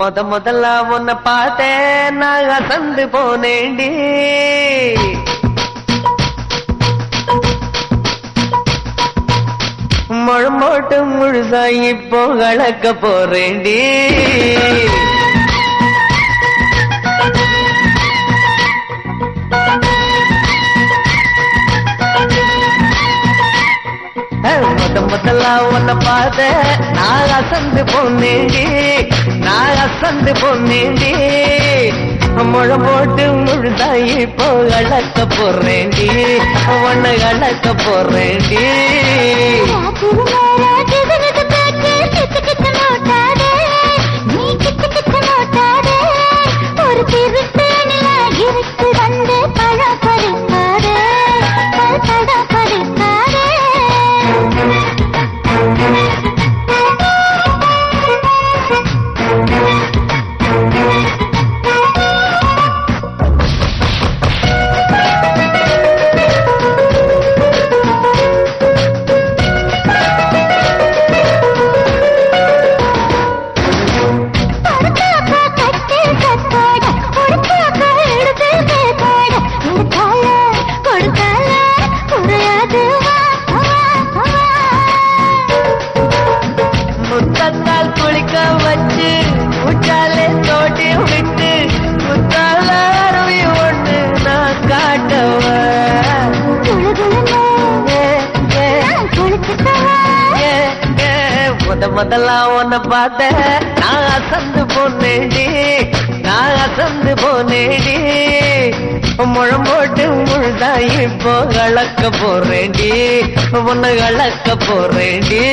முத முதல்ல உன்னை பார்த்தேன் நான் அசந்து போனேண்டி முழம் போட்டு முழுசா இப்போ கலக்க போறேண்டி முத முதல்ல உன்னை பார்த்த நான் அசந்து போனேண்டி நான் அசந்து போனேண்டி முழம் போட்டு முழுதா இப்போ கலக்க போறேண்டி உன்னை கலக்க போறேண்டி ராத்திரி நேரம் கிசுகிசு பேச்சு கிச்சு கிச்சு நோட்டாதே. நீ கிச்சு கிச்சு நோட்டாதே. ஒரு திருட்டு நிலா இருக்கு வந்து பழம் பறிக்காதே. பல் பழம் பறிக்காதே. பொறுத்தாக்கா கட்டு கட்டோட, பொறுத்தாக்கா எடுத்து கேட்டோட. எடுத்தால, கொடுத்தால, குறையாது வா, வா, வா. முத்தத்தால் குளிக்க வச்சு முச்சாலே தோட்டி விட்டு முத்தால அருவி ஒண்ணு நான் காட்டவா குளுகுளுன்னு ஏ, ஏ, நான் குளிச்சுட்டவா. ஏ, ஏ, முத முதல்ல உன்னை பார்த்தேன் நான் அசந்து போனேடி நான் அசந்து போனேடி முழம் போட்டு முழுதா இப்போ கலக்க போறேன்டி உன்னை கலக்க போறேன்டி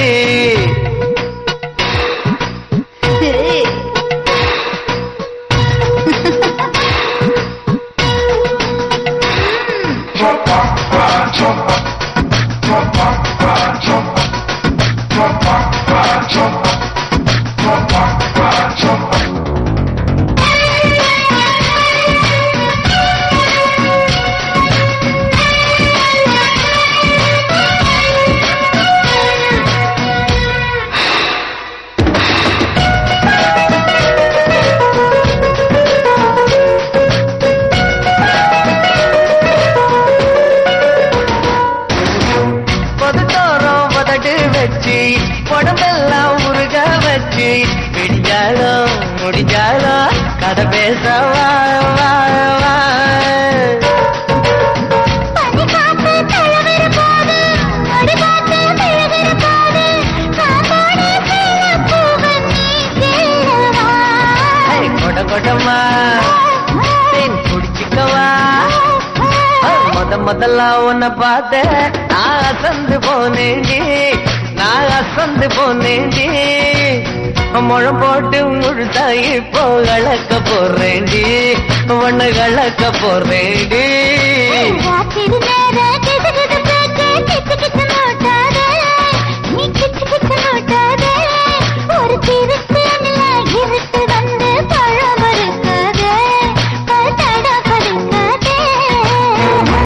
பொதுத்தோறும் உதடு வச்சு உடம்பெல்லாம் உருக வச்சு விடிஞ்சாலும் முடிஞ்சாலும் கதை பேச வா, வா, வா. பனி காத்து தழுவிற போது, மடி காத்து விழுகிற போது, காத்தோட சேர பூவன் நீ சேரவா. ஐ, கொட கொடமா தேன் குடிச்சுக்கவா ஆ, முத முதல்ல உன்னை பார்த்த நான் அசந்து போனேண்டி நான் அசந்து போனேண்டி முழம் போட்டு முழுதா இப்போ கலக்க போறேண்டி உன்னை கலக்க போறேண்டி ராத்திரி நேர கிசுகிசு பேச்சு கிச்சு